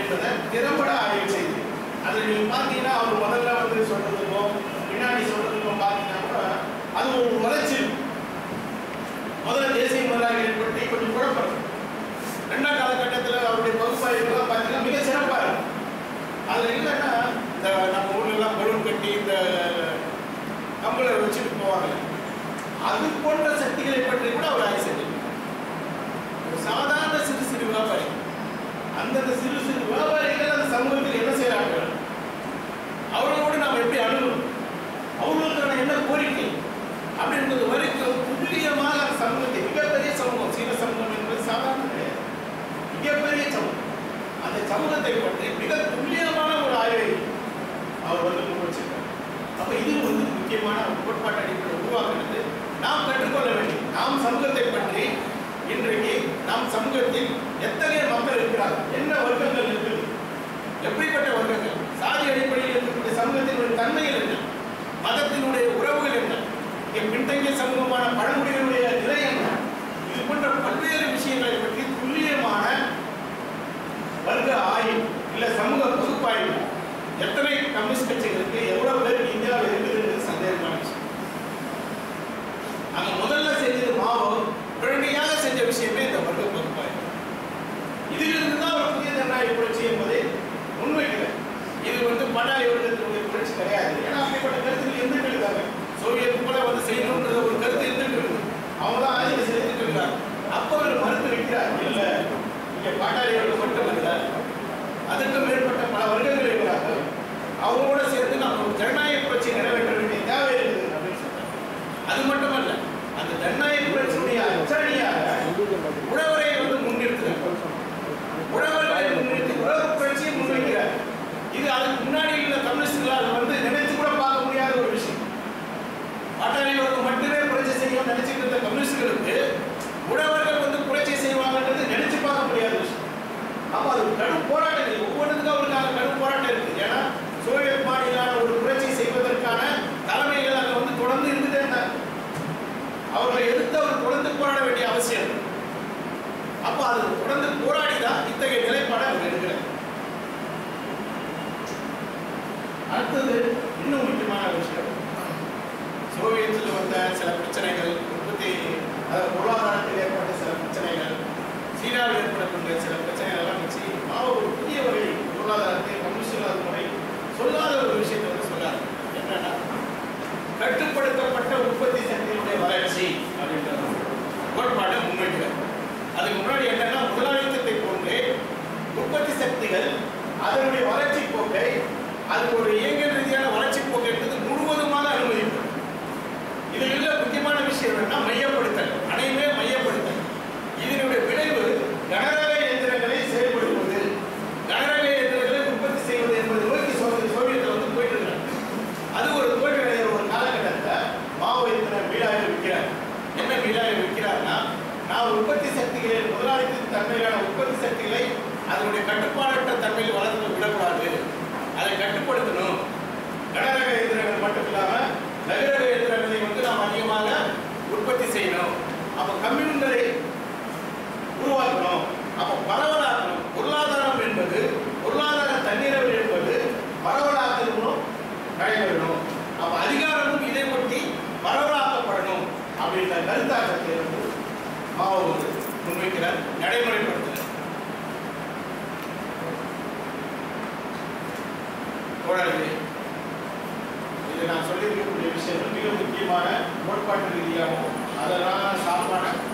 என்பதை திறம்பட ஆய்வு செய்து அதில் நீங்கள் பார்த்தீங்கன்னா அவர் முதல்ல வந்து சொல்றதுக்கும் பின்னாடி சொல்றதுக்கும் பார்த்தீங்கன்னா கூட அது ஒரு வளர்ச்சி முதல்ல தேசிய முதலாளிகளை பற்றி கொஞ்சம் குழப்பம் இருக்கும். ரெண்டாம் காலகட்டத்தில் அவருடைய பகுப்பாய்வுலாம் பார்த்தீங்கன்னா மிக சிறப்பாக இருக்கும் அதில் இல்லைன்னா இந்த நம்ம ஊர்லலாம் பலூன் கட்டி இந்த கம்பளை வச்சுட்டு போவாங்க அது போன்ற சக்திகளை பற்றி கூட அவர் ஆய்வு செஞ்சிருக்கார் ஒரு சாதாரண சிறு சிறு வியாபாரி அந்தந்த சிறு சிறு வியாபாரிகள் அந்த சமூகத்தில் என்ன செய்கிறாங்க அவர்களோடு நாம் எப்படி அணுகணும் அவர்களுக்கான என்ன கோரிக்கை அப்படின்றது வரைக்கும் துல்லியமாக அந்த சமூகத்தை மிகப்பெரிய சமூகம் சீன சமூகம் என்பது சாதாரண கிடையாது மிகப்பெரிய சமூகம் அந்த சமூகத்தை பற்றி மிக துல்லியமான ஒரு ஆய்வை அவர் வந்து முன் வச்சிருக்கார் அப்ப இது வந்து முக்கியமான ஒரு கோட்பாட்டு அடிப்படை உருவாக்குறது நாம் கற்றுக்கொள்ள வேண்டும் நாம் சமூகத்தை பற்றி இன்றைக்கு நம் சமூகத்தில் எத்தகைய மக்கள் இருக்கிறார்கள் என்ன வர்க்கங்கள் இருக்குது எப்படிப்பட்ட வர்க்கங்கள் சாதி அடிப்படையில் இருக்கக்கூடிய சமூகத்தினுடைய தன்மைகள் என்ன மதத்தினுடைய உறவுகள் என்ன இங்கே பின்தங்கிய சமூகமான பழங்குடியினுடைய நிலை என்ன இது போன்ற பல்வேறு விஷயங்களை பற்றி துல்லியமான வர்க்க ஆய்வு இல்ல சமூக பகுப்பாய்வு எத்தனை கம்யூனிஸ்ட் கட்சிகளுக்கு எவ்வளவு பேர் இந்தியாவில் இருக்குதுன்றது சந்தேகமான விஷயம் அங்க முதல்ல செஞ்சது மாவோ உடனடியாக செஞ்ச விஷயமே இந்த வர்க்க பகுப்பாய்வு இதிலிருந்து தான் ஒரு புதிய ஜனநாயக புரட்சி என்பதை முன்வைக்கிறேன் இது வந்து படாய் வர்க்கத்தினுடைய புரட்சி கிடையாது ஏன்னா அப்படிப்பட்ட கருத்துக்கள் இருந்துட்டு இருக்காங்க சோவியத் கூட வந்து செய்யணுன்ற ஒரு கருத்து இருந்துட்டு இருக்கு அவங்க தான் ஆட்சியில் செலுத்திட்டு இருக்காங்க அப்போ அவர் மறுத்து வைக்கிறார் இல்ல இங்க பாட்டாளி வர்க்கம் மட்டும் இல்ல அதுக்கு மேற்பட்ட பல வர்க்கங்கள் இருக்கிறார்கள் அவங்களோட சேர்ந்து நம்ம ஒரு ஜனநாயக புரட்சி நிறைவேற்ற வேண்டிய தேவை இருக்குது அப்படின்னு சொல்றாங்க அது மட்டுமல்ல அந்த ஜனநாயக புரட்சியுடைய அச்சணியாக உழவரை வந்து முன்னிறுத்துகிறார் உழவர்களை முன்னிறுத்தி உழவு புரட்சியை முன்வைக்கிறார் இது அதுக்கு முன்னாடி உள்ள கம்யூனிஸ்டுகளால் வந்து நினைச்சு கூட பார்க்க முடியாத ஒரு விஷயம் பாட்டாளிகளுக்கு மட்டுமே புரட்சி செய்யும் நினைச்சிட்டு இருந்த கம்யூனிஸ்டுகளுக்கு உழவர்கள் வந்து புரட்சி செய்வாங்கன்றது நினைச்சு பார்க்க முடியாத விஷயம் அப்போ அது ஒரு கடும் போராட்டம் இருக்கு ஒவ்வொன்றுக்கும் அவருக்கான கடும் போராட்டம் இருக்கு ஏன்னா சோவியத் மாநிலான ஒரு புரட்சி செய்வதற்கான தலைமைகள் அங்கே வந்து தொடர்ந்து இருந்துட்டே இருந்தாங்க அவர்களை எதிர்த்து அவர் தொடர்ந்து போராட வேண்டிய அவசியம் இருக்கு அப்போ அது தொடர்ந்து போராடி தான் இத்தகைய நிலைப்பாடை அவர் எடுக்கிறார் அடுத்தது இன்னும் முக்கியமான விஷயம் சோவியத்தில் வந்த சில பிரச்சனைகள் உற்பத்தி அதாவது பொருளாதாரத்தில் ஏற்பட்ட சில பிரச்சனைகள் சீனாவில் ஏற்படக்கூடிய சில பிரச்சனைகள் எல்லாம் வச்சு மாவோ ஒரு புதிய வகை பொருளாதாரத்தை கம்யூனிஸ்டாத முறை சொல்லாத ஒரு விஷயத்தை வந்து சொல்லார் என்னன்னா கட்டுப்படுத்தப்பட்ட உற்பத்தி சக்தியினுடைய வளர்ச்சி அப்படின்ற ஒரு கோட்பாட்டை முன்வைக்கிறார் அதுக்கு முன்னாடி என்னன்னா முதலாளித்தத்தை போன்றே உற்பத்தி சக்திகள் அதனுடைய வளர்ச்சி போக்கை அது ஒரு இயங்கியல் ரீதியான வளர்ச்சி போக்கு என்பது முழுவதுமாக அனுமதிப்பது இதில் உள்ள முக்கியமான விஷயம் என்னன்னா மையப்படுத்தல் அனைவமே மையப்படுத்தல் இதனுடைய விளைவு கனரக இயந்திரங்களை செயல்படுத்துவது கனரக இயந்திரங்களை உற்பத்தி செய்வது என்பது நோக்கி சோவியத் சோவியத்தில் வந்து போயிட்டு இருக்காங்க அது ஒரு தோல்வியடைகிற ஒரு காலகட்டத்தில் மாவோ இத்தனை மீளாய்வு விற்கிறார் என்ன மீளாய்வு விற்கிறார்னா நான் உற்பத்தி சக்திகளை முதலாளித்த தன்மையிலான உற்பத்தி சக்திகளை அதனுடைய கட்டுப்பாடற்ற தன்மையில் வளர்ந்து விடக்கூடாது அதை கட்டுப்படுத்தணும் கனரக இயந்திரங்கள் மட்டும் இல்லாம நகரக இயந்திரங்களை வந்து நாம் அதிகமாக உற்பத்தி செய்யணும் அப்ப கம்யூன்களை உருவாக்கணும் அப்ப பரவலாக்கணும் பொருளாதாரம் என்பது பொருளாதார தன்னிறைவு என்பது பரவலாக்கணும் நடைபெறணும் அப்ப அதிகாரமும் இதை ஒட்டி பரவலாக்கப்படணும் அப்படின்ற கருத்தாக்கத்தை வந்து மாவோ வந்து முன்வைக்கிறார் நடைமுறைப்படுத்துகிறார் தோழர்களே இது நான் சொல்லியிருக்கக்கூடிய விஷயங்கள் மிக முக்கியமான கோட்பாட்டு ரீதியாகவும் அதெல்லாம் சார்பான